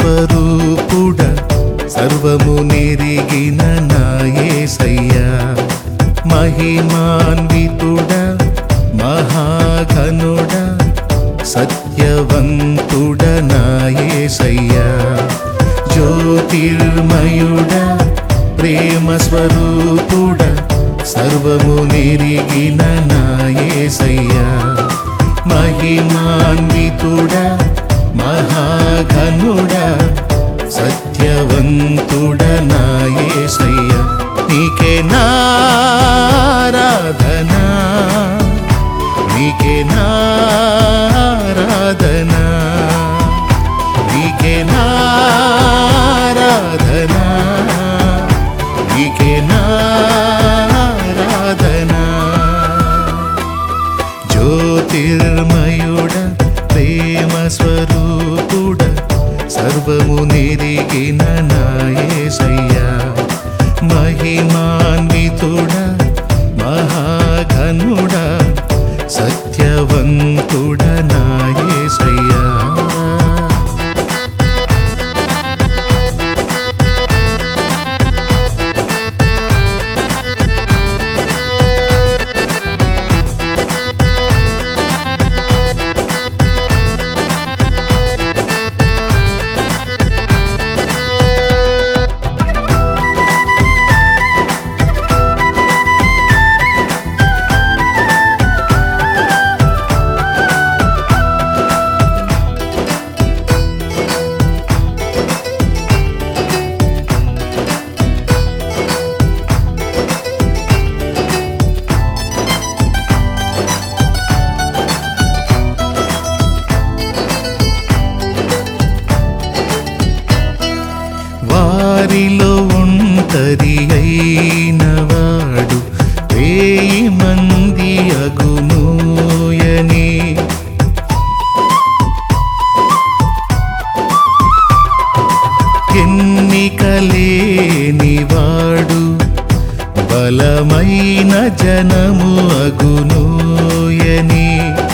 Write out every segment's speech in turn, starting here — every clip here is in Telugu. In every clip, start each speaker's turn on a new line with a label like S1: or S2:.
S1: స్వరూపుడ సర్వము నెరిగిన నాయసయ్యా మహిమాన్వితుడ మహాఘనుడ సత్యవంతుడ నాయసయ్యా జ్యోతిర్మయుడ ప్రేమ స్వరూపుడ సర్వము నెరిగిన నాయసయ్యా మహిమాన్వితుడ మహాఘనుడ సత్యవంతుడ నాయసయ్య నీకే నారాధనా నీకే నారాధనా నీకే నారాధనా నీకే నారాధనా జ్యోతిర్మయుడ ప్రేమ స్వరూపుడ సర్వము నెరిగిన నాయసయ్యా మహిమాన్వితుడ మహాఘనుడ సత్యవంతుడ నాయసయ్యా వారిలో ఒంటరి అయినవాడు వేయి మంది అగునూయని ఎన్నికలేనివాడు బలమైన జనము అగునూయని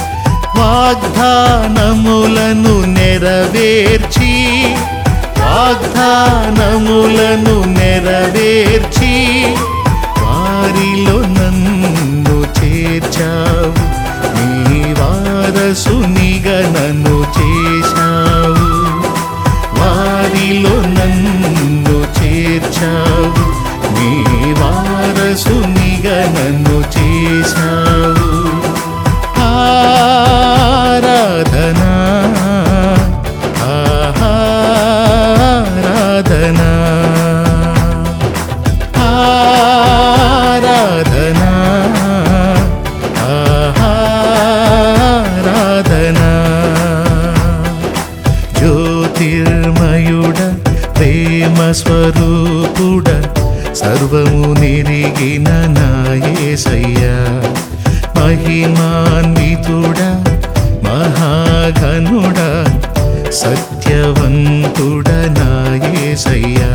S1: వాగ్దానములను నెరవేర్చి వాగ్దానములను నెరవేర్చి వారిలో నన్ను చేర్చావు నీ వారసునిగా నన్ను చేశావు వారిలో నన్ను చేర్చావు నీ వారసునిగా నన్ను చేశావు ఆరాధనా ఆరాధనా ఆరాధనా ఆరాధనా జ్యోతిర్మయుడ ప్రేమ స్వరూపుడ సర్వము నెరిగిన నాయసయ్యా మహిమాన్వితుడ మహాఘనుడ సత్యవంతుడ నాయసయ్యా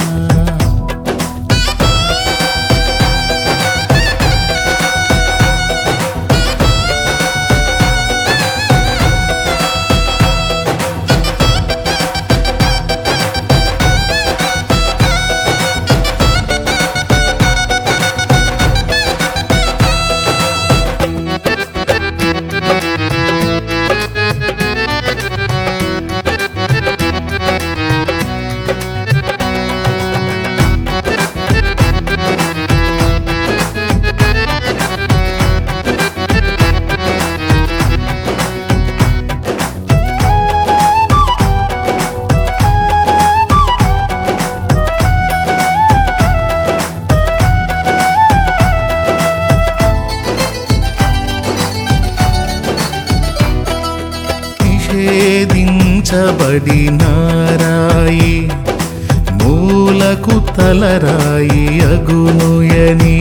S1: నిషేధించబడి నారాయి మూలకు తలరాయి అగునుయని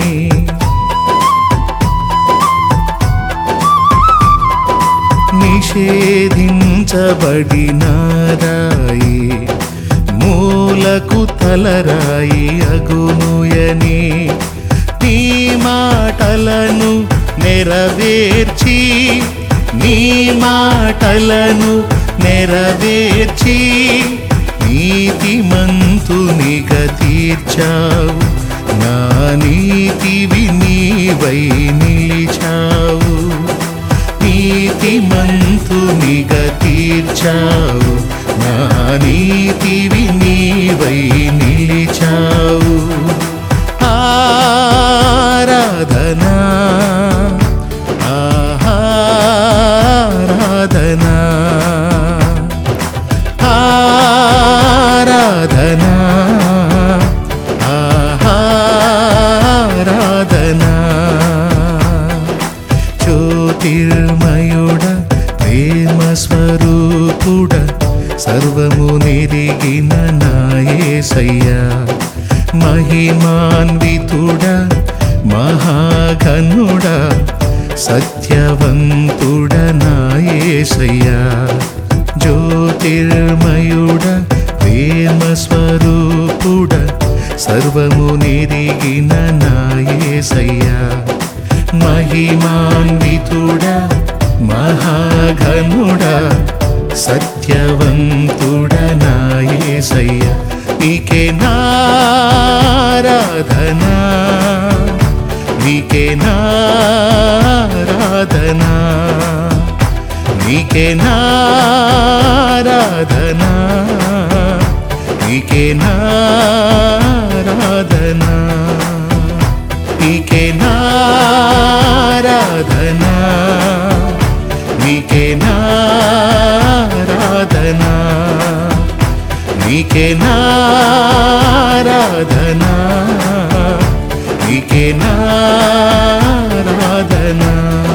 S1: నిషేధించబడి నారాయి మూలకు తలరాయి అగునుయని నీ మాటలను నెరవేర్చి నీ మాటలను నెరవేర్చి నీతిమంతునిగా తీర్చావు నా నీతివి నీవై నిలిచావు నీతిమంతునిగా తీర్చావు నా నీతివి నీవై నిలిచావు ఆరాధనా ఆరాధనా ఆరాధనా ఆరాధనా జ్యోతిర్మయుడ ప్రేమ స్వరూపుడ సర్వము నిరిగిన నాయసయ్యా మహిమాన్వితుడ మహాఘనుడ సత్యవంతుడ నాయసయ్యా జ్యోతిర్మయుడ ప్రేమ స్వరూపుడ సర్వము నిరిగిన నాయసయ్యా మహిమాన్వితుడ మహాఘనుడ సత్యవంతుడ నాయసయ్య నీకే నారాధనా నీకే నారాధనా నీకే నారాధనా నీకే నారాధనా నీకే నారాధనా నీకే నారాధనా నీకే నారాధనా నీకే నారాధనా